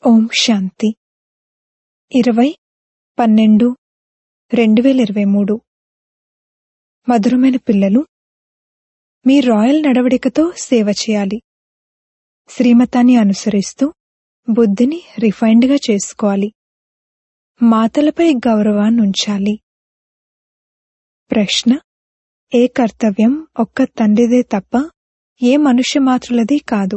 ఓం శాంతి ఇరవై పన్నెండు రెండు వేల ఇరవై మూడు మధురమైన పిల్లలు మీ రాయల్ నడవడికతో సేవ చేయాలి శ్రీమతాన్ని అనుసరిస్తూ బుద్ధిని రిఫైన్డ్గా చేసుకోవాలి మాతలపై గౌరవాన్ని ఉంచాలి ప్రశ్న ఏ కర్తవ్యం ఒక్క తండ్రిదే తప్ప ఏ మనుష్య మాతృలది కాదు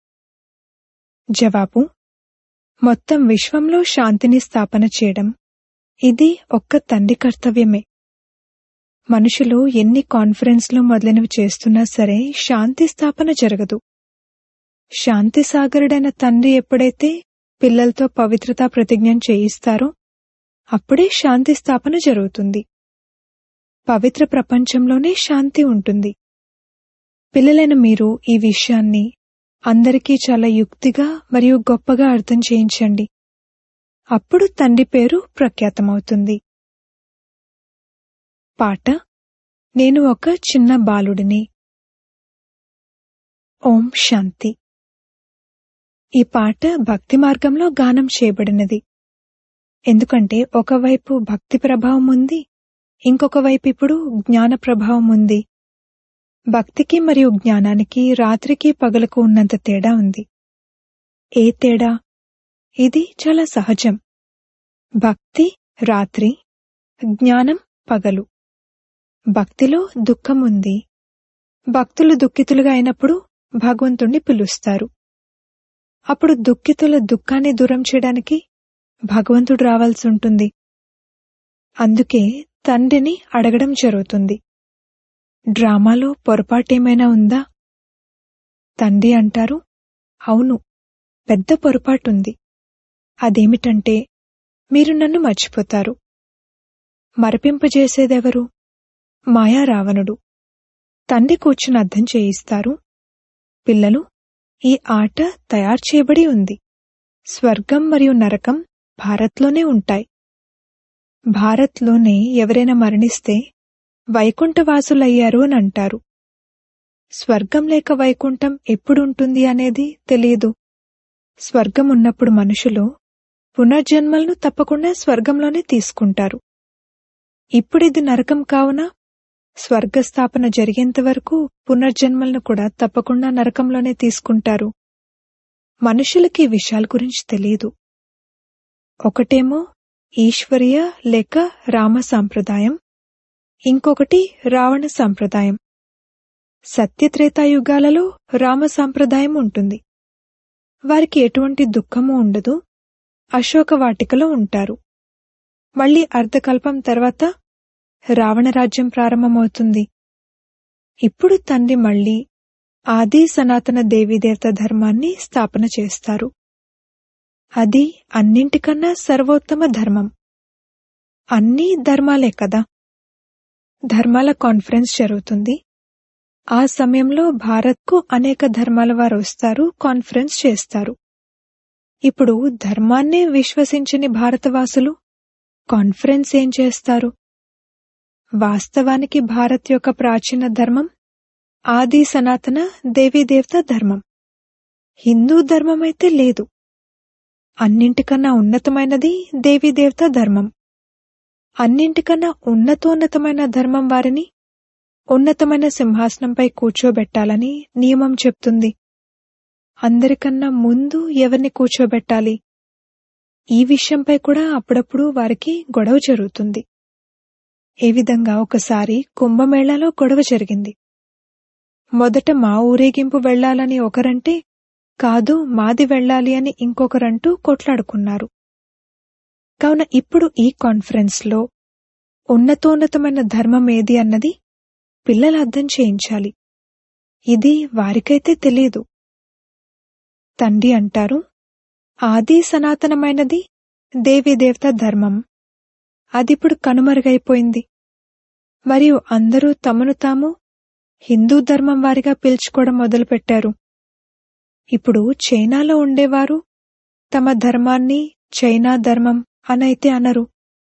జవాబు మొత్తం విశ్వంలో శాంతిని స్థాపన చేయడం ఇది ఒక్క తండ్రి కర్తవ్యమే మనుషులు ఎన్ని కాన్ఫరెన్స్లు మొదలైనవి చేస్తున్నా సరే శాంతి స్థాపన జరగదు శాంతి సాగరుడైన తండ్రి ఎప్పుడైతే పిల్లలతో పవిత్రతా ప్రతిజ్ఞం చేయిస్తారో అప్పుడే శాంతి స్థాపన జరుగుతుంది పవిత్ర ప్రపంచంలోనే శాంతి ఉంటుంది పిల్లలైన మీరు ఈ విషయాన్ని అందరికీ చాలా యుక్తిగా మరియు గొప్పగా అర్థం చేయించండి అప్పుడు తండ్రి పేరు ప్రఖ్యాతమవుతుంది పాట నేను ఒక చిన్న బాలుడిని ఓం శాంతి ఈ పాట భక్తి మార్గంలో గానం చేయబడినది ఎందుకంటే ఒకవైపు భక్తి ప్రభావం ఉంది ఇంకొక వైపు ఇప్పుడు జ్ఞాన ప్రభావం ఉంది భక్తికి మరియు జ్ఞానానికి రాత్రికి పగలకు ఉన్నంత తేడా ఉంది ఏ తేడా ఇది చాలా సహజం భక్తి రాత్రి జ్ఞానం పగలు భక్తిలో దుఃఖం ఉంది భక్తులు దుఃఖితులుగా అయినప్పుడు భగవంతుణ్ణి పిలుస్తారు అప్పుడు దుఃఖితుల దుఃఖాన్ని దూరం చేయడానికి భగవంతుడు రావాల్సి ఉంటుంది అందుకే తండ్రిని అడగడం జరుగుతుంది డ్రామాలో పొరపాటేమైనా ఉందా తండ్రి అంటారు అవును పెద్ద పొరపాటుంది అదేమిటంటే మీరు నన్ను మర్చిపోతారు మరపింపజేసేదెవరు మాయా రావణుడు తండ్రి కూర్చుని అర్థం చేయిస్తారు పిల్లలు ఈ ఆట తయారు చేయబడి ఉంది స్వర్గం మరియు నరకం భారత్లోనే ఉంటాయి భారత్లోనే ఎవరైనా మరణిస్తే వైకుంఠవాసులయ్యారు అని అంటారు స్వర్గం లేక వైకుంఠం ఎప్పుడుంటుంది అనేది తెలియదు స్వర్గం ఉన్నప్పుడు మనుషులు పునర్జన్మలను తప్పకుండా స్వర్గంలోనే తీసుకుంటారు ఇప్పుడిది నరకం కావున స్వర్గస్థాపన జరిగేంత వరకు పునర్జన్మలను కూడా తప్పకుండా నరకంలోనే తీసుకుంటారు మనుషులకి ఈ విషయాల గురించి తెలియదు ఒకటేమో ఈశ్వరీయ లేక రామ సాంప్రదాయం ఇంకొకటి రావణ సాంప్రదాయం సత్యత్రేతాయుగాలలో రామ సాంప్రదాయం ఉంటుంది వారికి ఎటువంటి దుఃఖము ఉండదు అశోక వాటికలో ఉంటారు మళ్లీ అర్ధకల్పం తర్వాత రావణ రాజ్యం ప్రారంభమవుతుంది ఇప్పుడు తండ్రి మళ్లీ ఆది సనాతన దేవీదేవత ధర్మాన్ని స్థాపన చేస్తారు అది అన్నింటికన్నా సర్వోత్తమ ధర్మం అన్నీ ధర్మాలే కదా ధర్మాల కాన్ఫరెన్స్ జరుగుతుంది ఆ సమయంలో భారత్కు అనేక ధర్మాల వారు వస్తారు కాన్ఫరెన్స్ చేస్తారు ఇప్పుడు ధర్మాన్నే విశ్వసించని భారతవాసులు కాన్ఫరెన్స్ ఏం చేస్తారు వాస్తవానికి భారత్ యొక్క ప్రాచీన ధర్మం ఆది సనాతన దేవీదేవత ధర్మం హిందూ ధర్మం అయితే లేదు అన్నింటికన్నా ఉన్నతమైనది దేవీదేవత ధర్మం అన్నింటికన్నా ఉన్నతోన్నతమైన ధర్మం వారిని ఉన్నతమైన సింహాసనంపై కూర్చోబెట్టాలని నియమం చెప్తుంది అందరికన్నా ముందు ఎవరిని కూర్చోబెట్టాలి ఈ విషయంపై కూడా అప్పుడప్పుడు వారికి గొడవ జరుగుతుంది ఏ విధంగా ఒకసారి కుంభమేళాలో గొడవ జరిగింది మొదట మా ఊరేగింపు వెళ్లాలని ఒకరంటే కాదు మాది వెళ్ళాలి అని ఇంకొకరంటూ కొట్లాడుకున్నారు కావున ఇప్పుడు ఈ కాన్ఫరెన్స్లో ఉన్నతోన్నతమైన ధర్మం ఏది అన్నది పిల్లలు అర్థం చేయించాలి ఇది వారికైతే తెలియదు తండ్రి అంటారు ఆది సనాతనమైనది దేవీదేవత ధర్మం అదిప్పుడు కనుమరుగైపోయింది మరియు అందరూ తమను తాము హిందూ ధర్మం వారిగా పిలుచుకోవడం మొదలుపెట్టారు ఇప్పుడు చైనాలో ఉండేవారు తమ ధర్మాన్ని చైనా ధర్మం అనైతే అనరు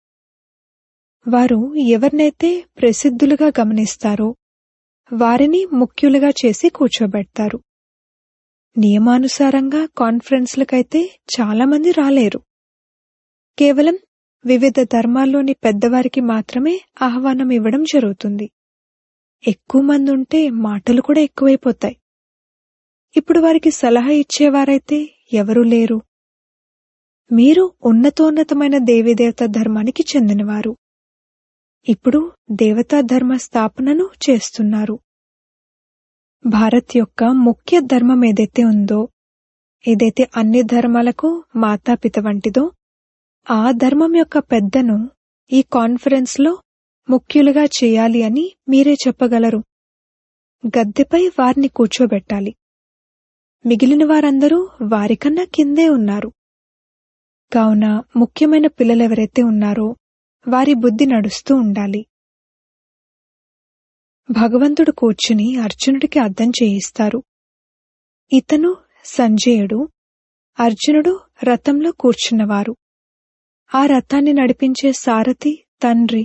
వారు ఎవరినైతే ప్రసిద్ధులుగా గమనిస్తారో వారిని ముఖ్యులుగా చేసి కూర్చోబెడతారు నియమానుసారంగా కాన్ఫరెన్స్లకైతే చాలా మంది రాలేరు కేవలం వివిధ ధర్మాల్లోని పెద్దవారికి మాత్రమే ఆహ్వానం ఇవ్వడం జరుగుతుంది ఎక్కువ మంది ఉంటే మాటలు కూడా ఎక్కువైపోతాయి ఇప్పుడు వారికి సలహా ఇచ్చేవారైతే ఎవరూ లేరు మీరు ఉన్నతోన్నతమైన దేవీదేవత ధర్మానికి చెందినవారు ఇప్పుడు దేవతా ధర్మ స్థాపనను చేస్తున్నారు భారత్ యొక్క ముఖ్య ధర్మం ఏదైతే ఉందో ఏదైతే అన్ని ధర్మాలకు మాతాపిత వంటిదో ఆ ధర్మం యొక్క పెద్దను ఈ కాన్ఫరెన్స్లో ముఖ్యులుగా చేయాలి అని మీరే చెప్పగలరు గద్దెపై వారిని కూర్చోబెట్టాలి మిగిలిన వారందరూ వారికన్నా కిందే ఉన్నారు కావున ముఖ్యమైన పిల్లలెవరైతే ఉన్నారో వారి బుద్ధి నడుస్తూ ఉండాలి భగవంతుడు కూర్చుని అర్జునుడికి అర్థం చేయిస్తారు ఇతను సంజయుడు అర్జునుడు రథంలో కూర్చున్నవారు ఆ రథాన్ని నడిపించే సారథి తండ్రి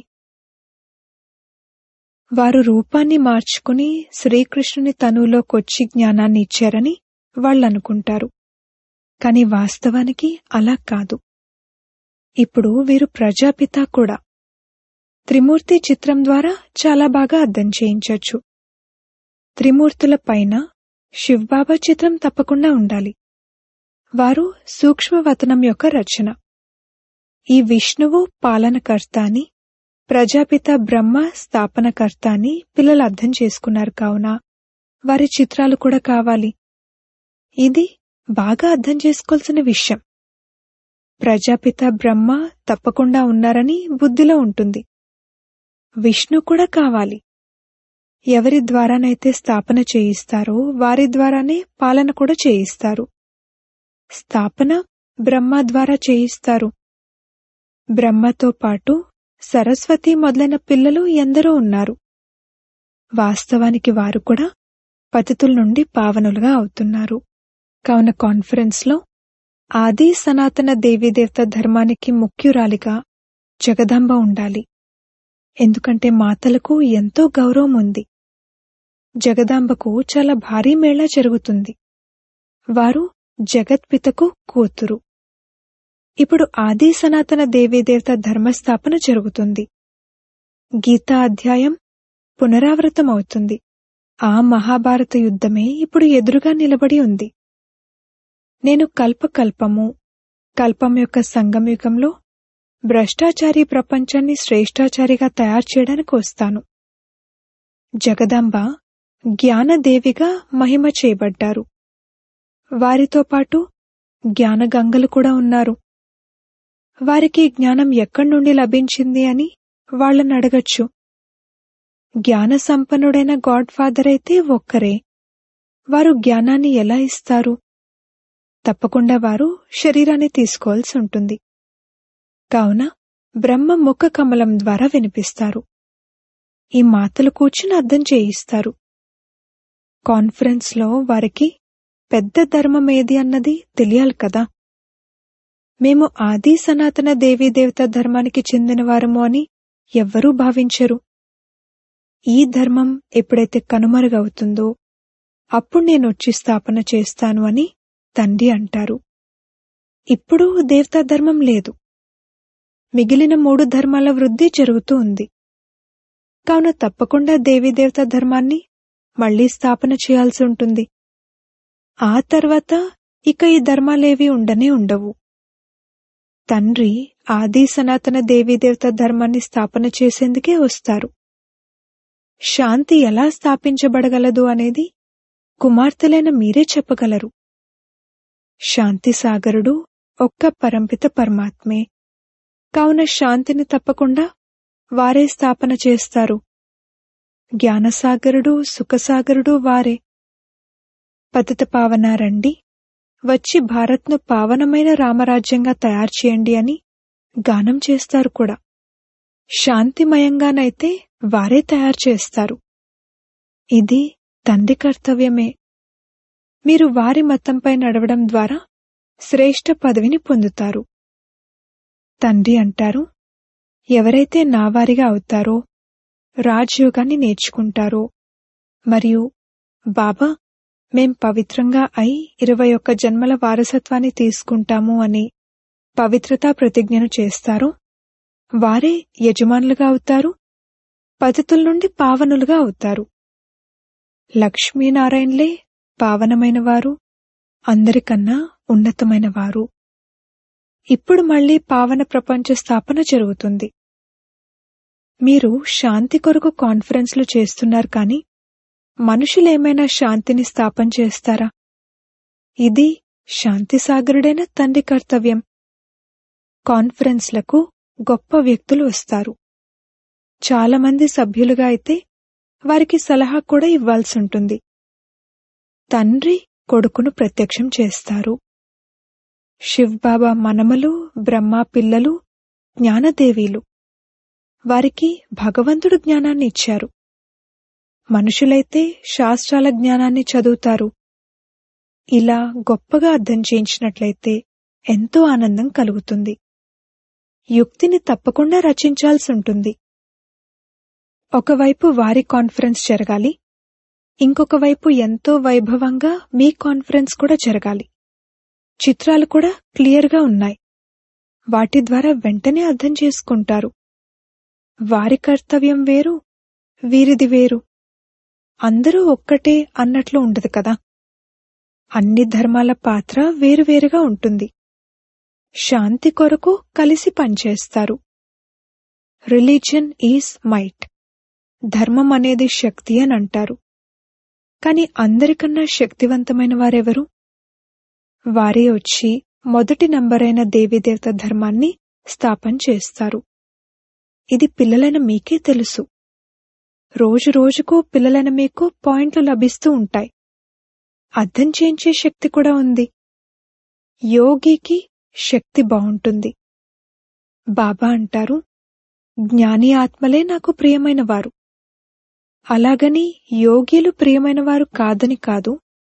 వారు రూపాన్ని మార్చుకుని శ్రీకృష్ణుని తనువులోకొచ్చి జ్ఞానాన్ని ఇచ్చారని వాళ్ళనుకుంటారు కాని వాస్తవానికి అలా కాదు ఇప్పుడు వీరు ప్రజాపిత కూడా త్రిమూర్తి చిత్రం ద్వారా చాలా బాగా అర్థం చేయించొచ్చు త్రిమూర్తుల పైన శివ్బాబా చిత్రం తప్పకుండా ఉండాలి వారు సూక్ష్మవతనం యొక్క రచన ఈ విష్ణువు పాలనకర్త అని ప్రజాపిత బ్రహ్మ స్థాపనకర్త అని పిల్లలు అర్థం చేసుకున్నారు కావున వారి చిత్రాలు కూడా కావాలి ఇది బాగా అర్థం చేసుకోవాల్సిన విషయం ప్రజాపిత బ్రహ్మ తప్పకుండా ఉన్నారని బుద్ధిలో ఉంటుంది విష్ణు కూడా కావాలి ఎవరి ద్వారానైతే స్థాపన చేయిస్తారో వారి ద్వారానే పాలన కూడా చేయిస్తారు స్థాపన బ్రహ్మ ద్వారా చేయిస్తారు బ్రహ్మతో పాటు సరస్వతి మొదలైన పిల్లలు ఎందరో ఉన్నారు వాస్తవానికి వారు కూడా పతితుల నుండి పావనులుగా అవుతున్నారు కావున కాన్ఫరెన్స్లో ఆది సనాతన దేవీదేవత ధర్మానికి ముఖ్యురాలిగా జగదాంబ ఉండాలి ఎందుకంటే మాతలకు ఎంతో గౌరవం ఉంది జగదాంబకు చాలా భారీ మేళా జరుగుతుంది వారు జగత్పితకు కూతురు ఇప్పుడు ఆది సనాతన దేవీదేవత ధర్మస్థాపన జరుగుతుంది గీతా అధ్యాయం పునరావృతమవుతుంది ఆ మహాభారత యుద్ధమే ఇప్పుడు ఎదురుగా నిలబడి ఉంది నేను కల్పకల్పము కల్పం యొక్క సంగమయుగంలో భ్రష్టాచారి ప్రపంచాన్ని శ్రేష్టాచారిగా తయారు చేయడానికి వస్తాను జగదాంబ జ్ఞానదేవిగా మహిమ చేయబడ్డారు వారితో పాటు జ్ఞానగంగలు కూడా ఉన్నారు వారికి జ్ఞానం ఎక్కడి నుండి లభించింది అని వాళ్ళని అడగచ్చు జ్ఞాన సంపన్నుడైన గాడ్ ఫాదర్ అయితే ఒక్కరే వారు జ్ఞానాన్ని ఎలా ఇస్తారు తప్పకుండా వారు శరీరాన్ని తీసుకోవాల్సి ఉంటుంది కావున బ్రహ్మ ముఖ కమలం ద్వారా వినిపిస్తారు ఈ మాటలు కూర్చుని అర్థం చేయిస్తారు కాన్ఫరెన్స్లో వారికి పెద్ద ధర్మం ఏది అన్నది తెలియాలి కదా మేము ఆది సనాతన దేవీదేవత ధర్మానికి చెందినవారము అని ఎవ్వరూ భావించరు ఈ ధర్మం ఎప్పుడైతే కనుమరుగవుతుందో అప్పుడు నేనొచ్చి స్థాపన చేస్తాను అని తండ్రి అంటారు ఇప్పుడు దేవతా ధర్మం లేదు మిగిలిన మూడు ధర్మాల వృద్ధి జరుగుతూ ఉంది కావున తప్పకుండా దేవీదేవత ధర్మాన్ని మళ్లీ స్థాపన చేయాల్సి ఉంటుంది ఆ తర్వాత ఇక ఈ ధర్మాలేవి ఉండనే ఉండవు తండ్రి ఆది సనాతన దేవీదేవత ధర్మాన్ని స్థాపన చేసేందుకే వస్తారు శాంతి ఎలా స్థాపించబడగలదు అనేది కుమార్తెలైన మీరే చెప్పగలరు శాంతి సాగరుడు ఒక్క పరంపిత పరమాత్మే కావున శాంతిని తప్పకుండా వారే స్థాపన చేస్తారు జ్ఞానసాగరుడు సుఖసాగరుడు వారే పతిత పావన రండి వచ్చి భారత్ను పావనమైన రామరాజ్యంగా తయారు చేయండి అని గానం చేస్తారు కూడా శాంతిమయంగానైతే వారే తయారు చేస్తారు ఇది తండ్రి కర్తవ్యమే మీరు వారి మతంపై నడవడం ద్వారా శ్రేష్ఠ పదవిని పొందుతారు తండ్రి అంటారు ఎవరైతే నావారిగా అవుతారో రాజయోగాన్ని నేర్చుకుంటారో మరియు బాబా మేం పవిత్రంగా అయి ఇరవై ఒక్క జన్మల వారసత్వాన్ని తీసుకుంటాము అని పవిత్రతా ప్రతిజ్ఞను చేస్తారో వారే యజమానులుగా అవుతారు పతితుల నుండి పావనులుగా అవుతారు లక్ష్మీనారాయణలే పావనమైన వారు అందరికన్నా ఉన్నతమైన వారు ఇప్పుడు మళ్లీ పావన ప్రపంచ స్థాపన జరుగుతుంది మీరు శాంతి కొరకు కాన్ఫరెన్స్లు చేస్తున్నారు కానీ మనుషులేమైనా శాంతిని స్థాపన చేస్తారా ఇది శాంతి సాగరుడైన తండ్రి కర్తవ్యం కాన్ఫరెన్స్లకు గొప్ప వ్యక్తులు వస్తారు చాలా మంది సభ్యులుగా అయితే వారికి సలహా కూడా ఇవ్వాల్సి ఉంటుంది తండ్రి కొడుకును ప్రత్యక్షం చేస్తారు శివ్బాబా మనమలు బ్రహ్మ పిల్లలు జ్ఞానదేవీలు వారికి భగవంతుడు జ్ఞానాన్ని ఇచ్చారు మనుషులైతే శాస్త్రాల జ్ఞానాన్ని చదువుతారు ఇలా గొప్పగా అర్థం చేయించినట్లయితే ఎంతో ఆనందం కలుగుతుంది యుక్తిని తప్పకుండా రచించాల్సి ఉంటుంది ఒకవైపు వారి కాన్ఫరెన్స్ జరగాలి ఇంకొక వైపు ఎంతో వైభవంగా మీ కాన్ఫరెన్స్ కూడా జరగాలి చిత్రాలు కూడా క్లియర్గా ఉన్నాయి వాటి ద్వారా వెంటనే అర్థం చేసుకుంటారు వారి కర్తవ్యం వేరు వీరిది వేరు అందరూ ఒక్కటే అన్నట్లు ఉండదు కదా అన్ని ధర్మాల పాత్ర వేరువేరుగా ఉంటుంది శాంతి కొరకు కలిసి పనిచేస్తారు రిలీజియన్ ఈజ్ మైట్ ధర్మం అనేది శక్తి అని అంటారు కాని అందరికన్నా శక్తివంతమైన వారెవరు వారే వచ్చి మొదటి నంబరైన దేవీదేవత ధర్మాన్ని స్థాపన చేస్తారు ఇది పిల్లలైన మీకే తెలుసు రోజు రోజుకు పిల్లలైన మీకు పాయింట్లు లభిస్తూ ఉంటాయి అర్థం చేయించే శక్తి కూడా ఉంది యోగికి శక్తి బావుంటుంది బాబా అంటారు జ్ఞాని ఆత్మలే నాకు ప్రియమైన వారు అలాగని యోగిలు ప్రియమైన వారు కాదని కాదు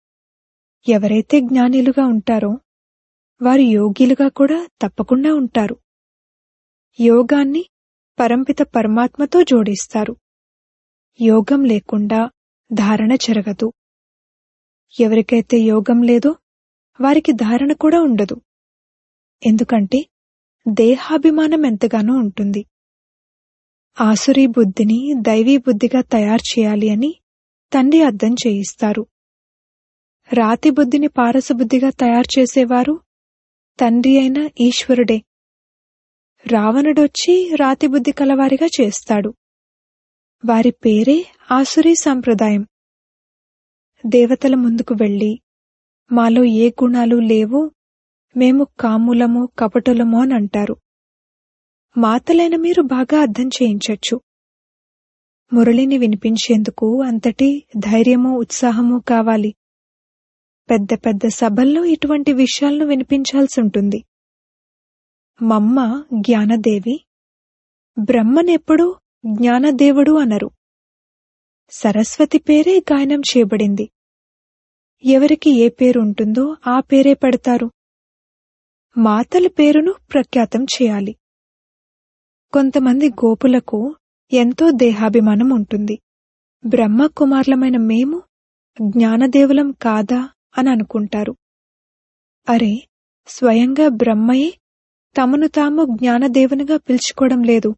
ఎవరైతే జ్ఞానిలుగా ఉంటారో వారు యోగిలుగా కూడా తప్పకుండా ఉంటారు యోగాన్ని పరంపిత పరమాత్మతో జోడిస్తారు యోగం లేకుండా ధారణ జరగదు ఎవరికైతే యోగం లేదో వారికి ధారణ కూడా ఉండదు ఎందుకంటే దేహాభిమానం ఎంతగానో ఉంటుంది ఆసురీ బుద్ధిని దైవీ బుద్ధిగా తయారు చేయాలి అని తండ్రి అర్థం చేయిస్తారు రాతి బుద్ధిని పారసబుద్ధిగా తయారు చేసేవారు తండ్రి అయిన ఈశ్వరుడే రావణుడొచ్చి రాతి బుద్ధి కలవారిగా చేస్తాడు వారి పేరే ఆసురీ సంప్రదాయం దేవతల ముందుకు వెళ్లి మాలో ఏ గుణాలు లేవో మేము కాములము కపటులము అని అంటారు మాతలైన మీరు బాగా అర్థం చేయించొచ్చు మురళిని వినిపించేందుకు అంతటి ధైర్యము ఉత్సాహము కావాలి పెద్ద పెద్ద సభల్లో ఇటువంటి విషయాలను వినిపించాల్సి ఉంటుంది మమ్మ జ్ఞానదేవి బ్రహ్మనెప్పుడూ జ్ఞానదేవుడు అనరు సరస్వతి పేరే గాయనం చేయబడింది ఎవరికి ఏ పేరు ఉంటుందో ఆ పేరే పెడతారు మాతల పేరును ప్రఖ్యాతం చేయాలి కొంతమంది గోపులకు ఎంతో దేహాభిమానం ఉంటుంది బ్రహ్మ కుమార్లమైన మేము జ్ఞానదేవులం కాదా అని అనుకుంటారు అరే స్వయంగా బ్రహ్మయే తమను తాము జ్ఞానదేవునిగా పిలుచుకోవడం లేదు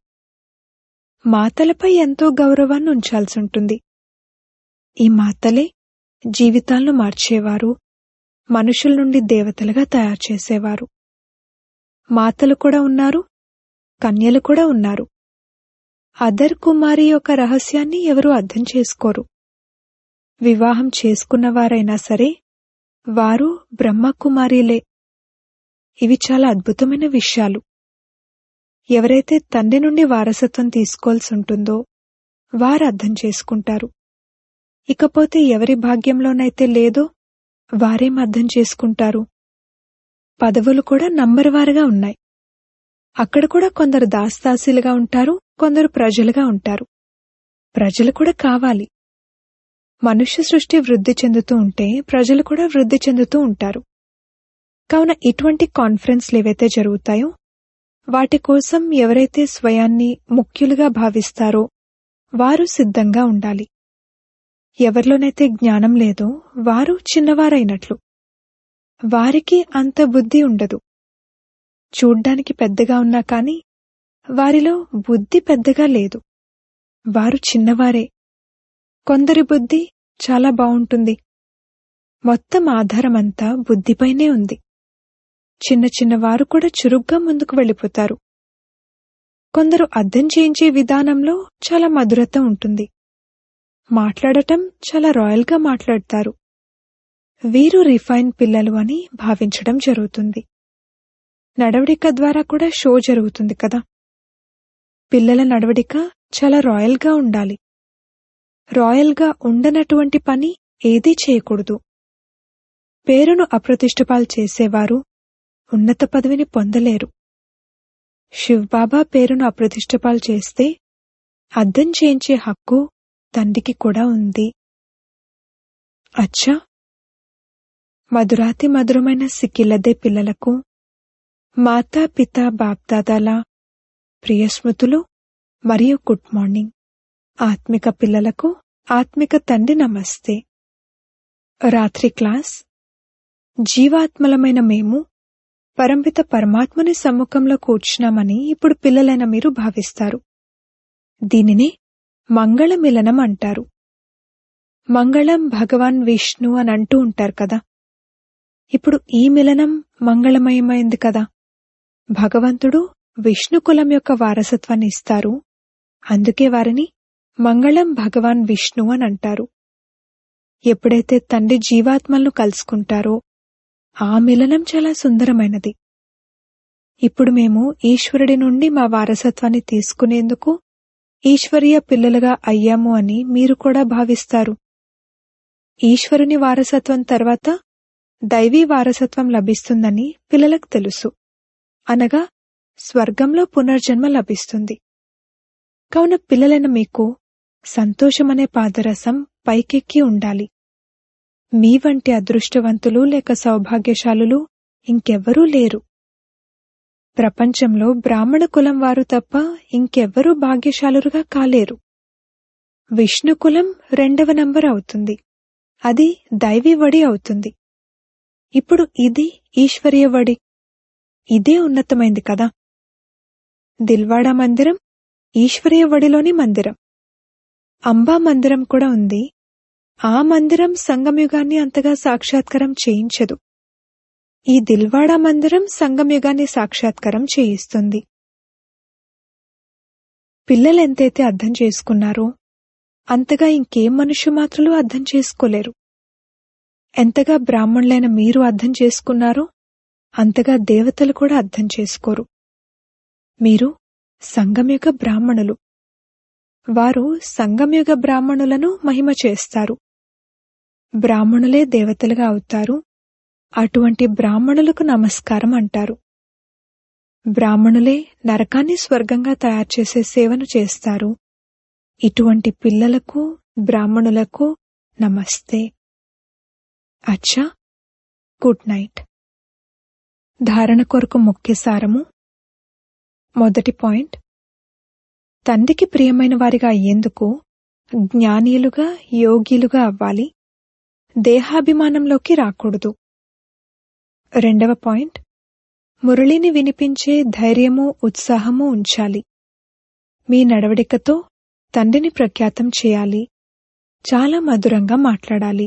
మాతలపై ఎంతో గౌరవాన్ని ఉంచాల్సి ఉంటుంది ఈ మాతలే జీవితాలను మార్చేవారు మనుషుల నుండి దేవతలుగా తయారు చేసేవారు మాతలు కూడా ఉన్నారు కన్యలు కూడా ఉన్నారు అదర్ కుమారి యొక్క రహస్యాన్ని ఎవరూ అర్థం చేసుకోరు వివాహం చేసుకున్నవారైనా సరే వారు బ్రహ్మకుమారీలే ఇవి చాలా అద్భుతమైన విషయాలు ఎవరైతే తండ్రి నుండి వారసత్వం తీసుకోవాల్సి ఉంటుందో వారు అర్థం చేసుకుంటారు ఇకపోతే ఎవరి భాగ్యంలోనైతే లేదో వారేం అర్థం చేసుకుంటారు పదవులు కూడా నంబరువారుగా ఉన్నాయి అక్కడ కూడా కొందరు దాస్తాసీలుగా ఉంటారు కొందరు ప్రజలుగా ఉంటారు ప్రజలు కూడా కావాలి మనుష్య సృష్టి వృద్ధి చెందుతూ ఉంటే ప్రజలు కూడా వృద్ధి చెందుతూ ఉంటారు కావున ఇటువంటి కాన్ఫరెన్స్లు ఏవైతే జరుగుతాయో వాటి కోసం ఎవరైతే స్వయాన్ని ముఖ్యులుగా భావిస్తారో వారు సిద్ధంగా ఉండాలి ఎవరిలోనైతే జ్ఞానం లేదో వారు చిన్నవారైనట్లు వారికి అంత బుద్ధి ఉండదు చూడ్డానికి పెద్దగా ఉన్నా కాని వారిలో బుద్ధి పెద్దగా లేదు వారు చిన్నవారే కొందరి బుద్ధి చాలా బావుంటుంది మొత్తం ఆధారమంతా బుద్ధిపైనే ఉంది చిన్న చిన్న వారు కూడా చురుగ్గా ముందుకు వెళ్ళిపోతారు కొందరు అర్థం చేయించే విధానంలో చాలా మధురత ఉంటుంది మాట్లాడటం చాలా రాయల్గా మాట్లాడతారు వీరు రిఫైన్ పిల్లలు అని భావించడం జరుగుతుంది నడవడిక ద్వారా కూడా షో జరుగుతుంది కదా పిల్లల నడవడిక చాలా రాయల్గా ఉండాలి రాయల్గా ఉండనటువంటి పని ఏదీ చేయకూడదు పేరును అప్రతిష్టపాలు చేసేవారు ఉన్నత పదవిని పొందలేరు శివ్బాబా పేరును అప్రతిష్టపాలు చేస్తే అర్థం చేయించే హక్కు తండ్రికి కూడా ఉంది అచ్చా మధురాతి మధురమైన సిక్కిలదే పిల్లలకు మాతా పిత బాప్దాదాల ప్రియ స్మృతులు మరియు గుడ్ మార్నింగ్ ఆత్మిక పిల్లలకు ఆత్మిక తండ్రి నమస్తే రాత్రి క్లాస్ జీవాత్మలమైన మేము పరంపిత పరమాత్మని సమ్ముఖంలో కూర్చున్నామని ఇప్పుడు పిల్లలైన మీరు భావిస్తారు దీనినే మంగళ మిలనం అంటారు మంగళం భగవాన్ విష్ణు అని అంటూ ఉంటారు కదా ఇప్పుడు ఈ మిలనం మంగళమయమైంది కదా భగవంతుడు విష్ణు కులం యొక్క వారసత్వాన్ని ఇస్తారు అందుకే వారిని మంగళం భగవాన్ విష్ణు అని అంటారు ఎప్పుడైతే తండ్రి జీవాత్మలను కలుసుకుంటారో ఆ మిలనం చాలా సుందరమైనది ఇప్పుడు మేము ఈశ్వరుడి నుండి మా వారసత్వాన్ని తీసుకునేందుకు ఈశ్వరీయ పిల్లలుగా అయ్యాము అని మీరు కూడా భావిస్తారు ఈశ్వరుని వారసత్వం తర్వాత దైవీ వారసత్వం లభిస్తుందని పిల్లలకు తెలుసు అనగా స్వర్గంలో పునర్జన్మ లభిస్తుంది కావున పిల్లలైన మీకు సంతోషమనే పాదరసం పైకెక్కి ఉండాలి మీ వంటి అదృష్టవంతులు లేక సౌభాగ్యశాలులు ఇంకెవ్వరూ లేరు ప్రపంచంలో బ్రాహ్మణ కులం వారు తప్ప ఇంకెవ్వరూ భాగ్యశాలురుగా కాలేరు విష్ణు కులం రెండవ నంబర్ అవుతుంది అది దైవీ వడి అవుతుంది ఇప్పుడు ఇది ఈశ్వరీయ వడి ఇదే ఉన్నతమైంది కదా దిల్వాడా మందిరం ఈశ్వరీయ వడిలోని మందిరం అంబా మందిరం కూడా ఉంది ఆ మందిరం సంగమయుగాన్ని అంతగా సాక్షాత్కారం చేయించదు ఈ దిల్వాడా మందిరం సంగమయుగాన్ని సాక్షాత్కారం చేయిస్తుంది పిల్లలు ఎంతైతే అర్థం చేసుకున్నారో అంతగా ఇంకేం మనుష్య మాత్రలు అర్థం చేసుకోలేరు ఎంతగా బ్రాహ్మణులైన మీరు అర్థం చేసుకున్నారో అంతగా దేవతలు కూడా అర్థం చేసుకోరు మీరు సంగమయుగ బ్రాహ్మణులు వారు సంగమయుగ బ్రాహ్మణులను మహిమ చేస్తారు బ్రాహ్మణులే దేవతలుగా అవుతారు అటువంటి బ్రాహ్మణులకు నమస్కారం అంటారు బ్రాహ్మణులే నరకాన్ని స్వర్గంగా తయారు చేసే సేవను చేస్తారు ఇటువంటి పిల్లలకు బ్రాహ్మణులకు నమస్తే అచ్చా గుడ్ నైట్ ధారణ కొరకు ముఖ్య సారము మొదటి పాయింట్ తండ్రికి ప్రియమైన వారిగా అయ్యేందుకు జ్ఞానీయులుగా యోగ్యులుగా అవ్వాలి దేహాభిమానంలోకి రాకూడదు రెండవ పాయింట్ మురళిని వినిపించే ధైర్యము ఉత్సాహము ఉంచాలి మీ నడవడికతో తండ్రిని ప్రఖ్యాతం చేయాలి చాలా మధురంగా మాట్లాడాలి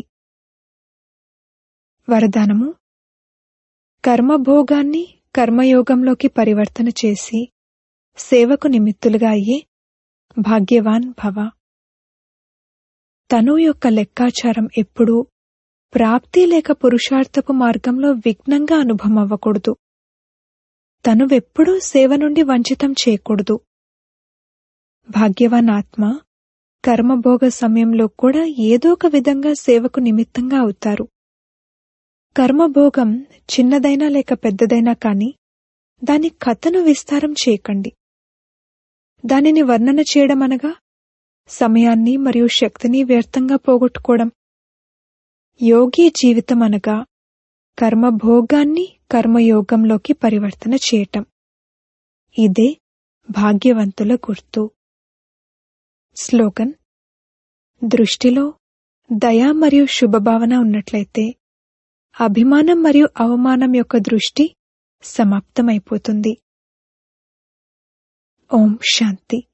వరదానము కర్మభోగాన్ని కర్మయోగంలోకి పరివర్తన చేసి సేవకు నిమిత్తులుగా అయ్యే భాగ్యవాన్ భవ తను యొక్క లెక్కాచారం ఎప్పుడూ ప్రాప్తి లేక పురుషార్థపు మార్గంలో విఘ్నంగా అనుభవం అవ్వకూడదు తనువెప్పుడూ సేవ నుండి వంచితం చేయకూడదు భాగ్యవాన్ ఆత్మ కర్మభోగ సమయంలో కూడా ఏదో ఒక విధంగా సేవకు నిమిత్తంగా అవుతారు కర్మభోగం చిన్నదైనా లేక పెద్దదైనా కాని దాని కథను విస్తారం చేయకండి దానిని వర్ణన చేయడం అనగా సమయాన్ని మరియు శక్తిని వ్యర్థంగా పోగొట్టుకోవడం యోగి జీవితం అనగా కర్మభోగాన్ని కర్మయోగంలోకి పరివర్తన చేయటం ఇదే భాగ్యవంతుల గుర్తు స్లోగన్ దృష్టిలో దయ మరియు శుభభావన ఉన్నట్లయితే అభిమానం మరియు అవమానం యొక్క దృష్టి సమాప్తమైపోతుంది ఓం శాంతి